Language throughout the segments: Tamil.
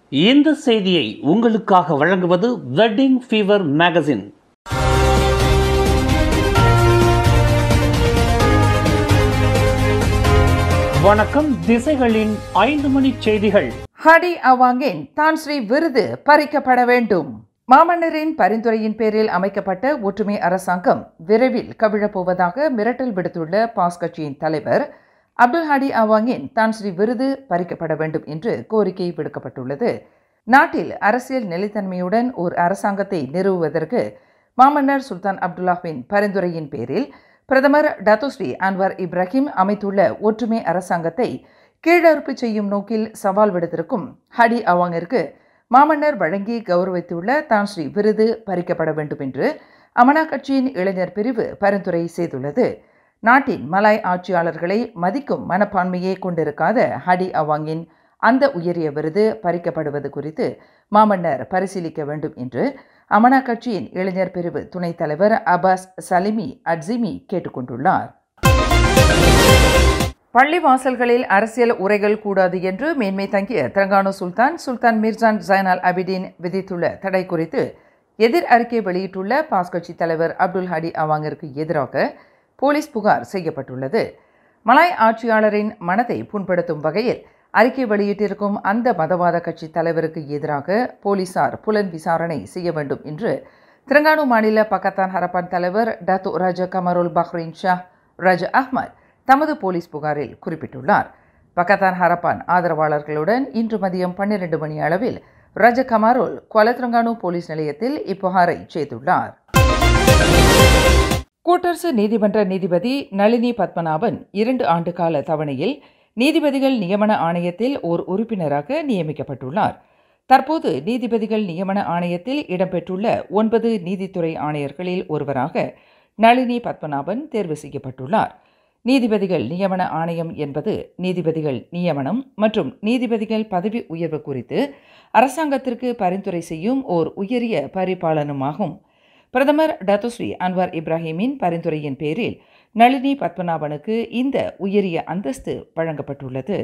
இந்த செய்தியை உங்களுக்காக வழங்குவது வெட்டிங் ஃபீவர் மேகசின் வணக்கம் திசைகளின் ஐந்து மணி செய்திகள் ஹடி அவாங்கின் தான் ஸ்ரீ விருது பறிக்கப்பட வேண்டும் மாமன்னரின் பரிந்துரையின் பேரில் அமைக்கப்பட்ட ஒற்றுமை அரசாங்கம் விரைவில் கவிழப் போவதாக மிரட்டல் விடுத்துள்ள பாஸ் கட்சியின் தலைவர் அப்துல் ஹாடி அவாங்கின் தான் ஸ்ரீ விருது பறிக்கப்பட வேண்டும் என்று கோரிக்கை விடுக்கப்பட்டுள்ளது நாட்டில் அரசியல் நிலைத்தன்மையுடன் ஒரு அரசாங்கத்தை நிறுவுவதற்கு மாமன்னர் சுல்தான் அப்துல்லாஹின் பரிந்துரையின் பேரில் பிரதமர் டத்துஸ்ரீ அன்வர் இப்ராஹிம் அமைத்துள்ள ஒற்றுமை அரசாங்கத்தை கீழறுப்பு செய்யும் நோக்கில் சவால் விடுத்திருக்கும் ஹடி அவாங்கிற்கு மாமன்னர் வழங்கி கௌரவித்துள்ள தான் ஸ்ரீ விருது பறிக்கப்பட வேண்டும் என்று அமனா கட்சியின் இளைஞர் பிரிவு பரிந்துரை செய்துள்ளது நாட்டின் மலாய் ஆட்சியாளர்களை மதிக்கும் மனப்பான்மையை கொண்டிருக்காத ஹடி அவாங்கின் அந்த உயரிய விருது பறிக்கப்படுவது குறித்து மாமன்னர் பரிசீலிக்க வேண்டும் என்று அமனா கட்சியின் இளைஞர் பிரிவு துணைத் தலைவர் அபாஸ் சலிமி அட்சிமி கேட்டுக்கொண்டுள்ளார் பள்ளி வாசல்களில் அரசியல் உரைகள் கூடாது என்று மேன்மை தங்கிய தெலங்கானா சுல்தான் சுல்தான் மிர்சான் ஜைனால் அபிடீன் விதித்துள்ள தடை குறித்து எதிர் அறிக்கை வெளியிட்டுள்ள பாஸ் கட்சி தலைவர் அப்துல் ஹடி அவாங்கிற்கு எதிராக போலீஸ் புகார் செய்யப்பட்டுள்ளது மலாய் ஆட்சியாளரின் மனதை புண்படுத்தும் வகையில் அறிக்கை வெளியிட்டிருக்கும் அந்த மதவாத கட்சி தலைவருக்கு எதிராக போலீசார் புலன் விசாரணை செய்ய வேண்டும் என்று தெலங்கானா மாநில பக்கத்தான் ஹரப்பான் தலைவர் Datuk Raja Kamarul Bahrin Shah Raja Ahmad தமது போலீஸ் புகாரில் குறிப்பிட்டுள்ளார் பக்கத்தான் ஹரப்பான் ஆதரவாளர்களுடன் இன்று மதியம் பன்னிரண்டு மணி அளவில் ரஜ கமாருல் கொலத்ரங்கானு போலீஸ் நிலையத்தில் இப்புகாரை செய்துள்ளார் கூட்டரசு நீதிமன்ற நீதிபதி நளினி பத்மநாபன் இரண்டு ஆண்டு கால தவணையில் நீதிபதிகள் நியமன ஆணையத்தில் ஓர் உறுப்பினராக நியமிக்கப்பட்டுள்ளார் தற்போது நீதிபதிகள் நியமன ஆணையத்தில் இடம்பெற்றுள்ள ஒன்பது நீதித்துறை ஆணையர்களில் ஒருவராக நளினி பத்மநாபன் தேர்வு செய்யப்பட்டுள்ளார் நீதிபதிகள் நியமன ஆணையம் என்பது நீதிபதிகள் நியமனம் மற்றும் நீதிபதிகள் பதவி உயர்வு குறித்து அரசாங்கத்திற்கு பரிந்துரை செய்யும் ஓர் உயரிய பரிபாலனுமாகும் பிரதமர் டத்துஸ்ரீ அன்வார் இப்ராஹிமின் பரிந்துரையின் பேரில் நளினி பத்மநாபனுக்கு இந்த உயரிய அந்தஸ்து வழங்கப்பட்டுள்ளது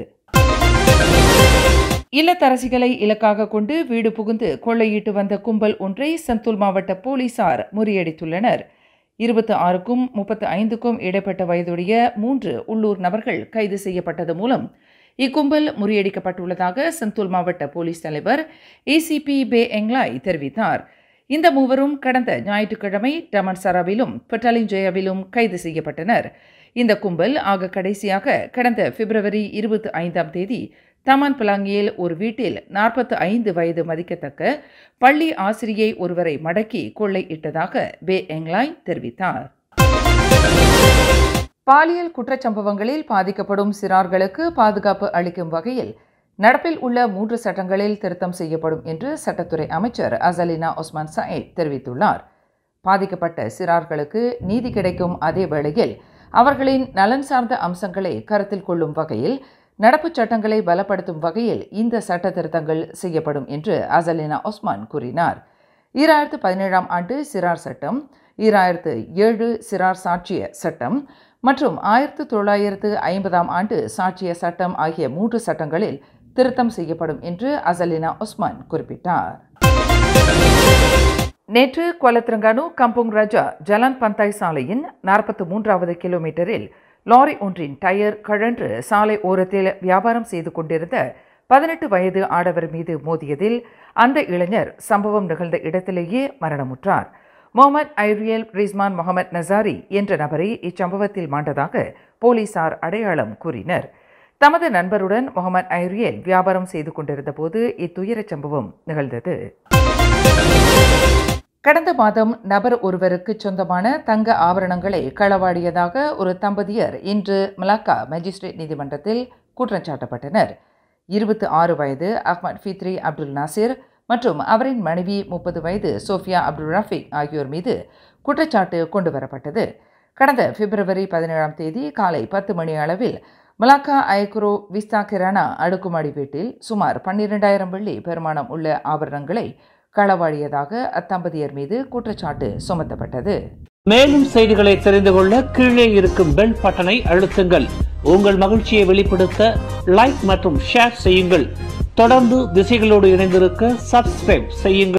இல்லத்தரசிகளை இலக்காக கொண்டு வீடு புகுந்து கொள்ளையிட்டு வந்த கும்பல் ஒன்றை சந்தூல் மாவட்ட போலீசார் முறியடித்துள்ளனர் இருபத்தி ஆறுக்கும் முப்பத்து ஐந்துக்கும் இடைப்பட்ட வயதுடைய மூன்று உள்ளூர் நபர்கள் கைது செய்யப்பட்டது மூலம் இக்கும்பல் முறியடிக்கப்பட்டுள்ளதாக சந்தூல் மாவட்ட போலீஸ் தலைவர் ஏசிபி பே எங்லாய் தெரிவித்தார் இந்த மூவரும் கடந்த ஞாயிற்றுக்கிழமை டமன்சராவிலும் பட்டாலிஞ்சயாவிலும் கைது செய்யப்பட்டனர் இந்த கும்பல் ஆக கடைசியாக கடந்த பிப்ரவரி இருபத்தி ஐந்தாம் தேதி தமான் பலாங்கியில் ஒரு வீட்டில் நாற்பத்து ஐந்து வயது மதிக்கத்தக்க பள்ளி ஆசிரியை ஒருவரை மடக்கி கொள்ளையிட்டதாக பே எங்லாய் தெரிவித்தார் பாலியல் குற்றச்சம்பவங்களில் பாதிக்கப்படும் சிறார்களுக்கு பாதுகாப்பு அளிக்கும் வகையில் நடப்பில் உள்ள மூன்று சட்டங்களில் திருத்தம் செய்யப்படும் என்று சட்டத்துறை அமைச்சர் அசலினா ஒஸ்மான் சயீத் தெரிவித்துள்ளார் பாதிக்கப்பட்ட சிறார்களுக்கு நீதி கிடைக்கும் அதே வேளையில் அவர்களின் நலன் சார்ந்த அம்சங்களை கருத்தில் கொள்ளும் வகையில் நடப்பு சட்டங்களை பலப்படுத்தும் வகையில் இந்த சட்ட திருத்தங்கள் செய்யப்படும் என்று அசலினா ஒஸ்மான் கூறினார் ஈராயிரத்து பதினேழாம் ஆண்டு சிறார் சட்டம் ஈராயிரத்து ஏழு சிறார் சாட்சிய சட்டம் மற்றும் ஆயிரத்து தொள்ளாயிரத்து ஐம்பதாம் ஆண்டு சாட்சிய சட்டம் ஆகிய மூன்று சட்டங்களில் திருத்தம் செய்யப்படும் என்று அசலினா ஒஸ்மான் குறிப்பிட்டார் நேற்று கொலத்திரங்கானு கம்புங் ராஜா ஜலான் பந்தாய் சாலையின் நாற்பத்து மூன்றாவது கிலோமீட்டரில் லாரி ஒன்றின் டயர் கழன்று சாலை ஓரத்தில் வியாபாரம் செய்து கொண்டிருந்த பதினெட்டு வயது ஆடவர் மீது மோதியதில் அந்த இளைஞர் சம்பவம் நிகழ்ந்த இடத்திலேயே மரணமுற்றார் முகமது ஐரியல் ரிஸ்மான் முகமது நசாரி என்ற நபரை இச்சம்பவத்தில் மாண்டதாக போலீசார் அடையாளம் கூறினர் தமது நண்பருடன் முகமது ஐரியல் வியாபாரம் செய்து கொண்டிருந்த போது இத்துயரச் சம்பவம் நிகழ்ந்தது கடந்த மாதம் நபர் ஒருவருக்கு சொந்தமான தங்க ஆபரணங்களை களவாடியதாக ஒரு தம்பதியர் இன்று மலாக்கா மேஜிஸ்ட்ரேட் நீதிமன்றத்தில் குற்றம் சாட்டப்பட்டனர் இருபத்தி ஆறு வயது அஹ்மத் ஃபித்ரி அப்துல் நாசிர் மற்றும் அவரின் மனைவி முப்பது வயது சோஃபியா அப்துல் ரஃபிக் ஆகியோர் மீது குற்றச்சாட்டு கொண்டு வரப்பட்டது கடந்த பிப்ரவரி பதினேழாம் தேதி காலை பத்து மணி அளவில் மலாக்கா ஐக்ரோ விஸ்தா கிரானா அடுக்குமாடி வீட்டில் சுமார் பன்னிரெண்டாயிரம் வெள்ளி பெருமானம் உள்ள ஆபரணங்களை களவாடியதாக அத்தம்பதியர் மீது குற்றச்சாட்டு சுமத்தப்பட்டது மேலும் செய்திகளை தெரிந்து கொள்ள கீழே இருக்கும் பெல் பட்டனை அழுத்துங்கள் உங்கள் மகிழ்ச்சியை வெளிப்படுத்த லைக் மற்றும் ஷேர் செய்யுங்கள் தொடர்ந்து திசைகளோடு இணைந்திருக்க சப்ஸ்கிரைப் செய்யுங்கள்